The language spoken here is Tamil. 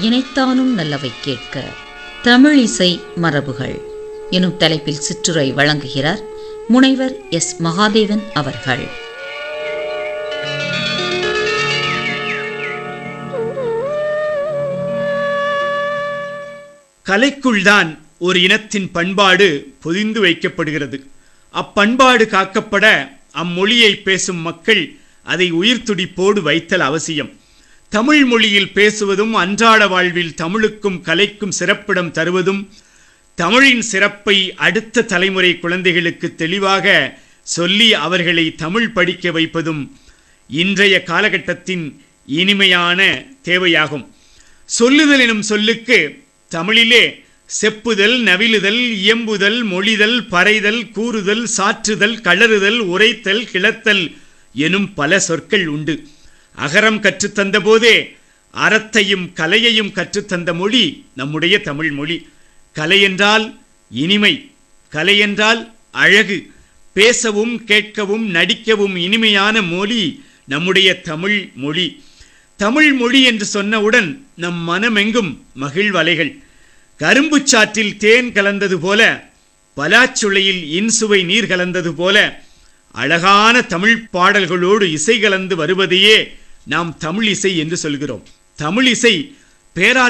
இணைத்தானும் நல்லவை கேட்க தமிழிசை மரபுகள் எனும் தலைப்பில் சிற்றுரை வழங்குகிறார் முனைவர் எஸ் மகாதேவன் அவர்கள் கலைக்குள்தான் ஒரு இனத்தின் பண்பாடு பொதிந்து வைக்கப்படுகிறது அப்பண்பாடு காக்கப்பட அம்மொழியை பேசும் மக்கள் அதை உயிர் துடிப்போடு வைத்தல் அவசியம் தமிழ் மொழியில் பேசுவதும் அன்றாட வாழ்வில் தமிழுக்கும் கலைக்கும் சிறப்பிடம் தருவதும் தமிழின் சிறப்பை அடுத்த தலைமுறை குழந்தைகளுக்கு தெளிவாக சொல்லி அவர்களை தமிழ் படிக்க வைப்பதும் இன்றைய காலகட்டத்தின் இனிமையான தேவையாகும் சொல்லுதல் எனும் சொல்லுக்கு தமிழிலே செப்புதல் நவிலுதல் இயம்புதல் மொழிதல் பறைதல் கூறுதல் சாற்றுதல் கலறுதல் உரைத்தல் கிளத்தல் எனும் பல சொற்கள் உண்டு அகரம் கற்றுத்தந்த போதே அறத்தையும் கலையையும் கற்றுத்தந்த மொழி நம்முடைய தமிழ் மொழி கலை என்றால் இனிமை கலை என்றால் அழகு பேசவும் கேட்கவும் நடிக்கவும் இனிமையான மொழி நம்முடைய தமிழ் மொழி தமிழ் மொழி என்று சொன்னவுடன் நம் மனமெங்கும் மகிழ்வலைகள் கரும்புச் சாற்றில் தேன் கலந்தது போல பலாச்சுளையில் இன்சுவை நீர் கலந்தது போல அழகான தமிழ் பாடல்களோடு இசை கலந்து வருவதையே நாம் தமிழ் இசை என்று சொல்கிறோம் தமிழ் இசை பேரா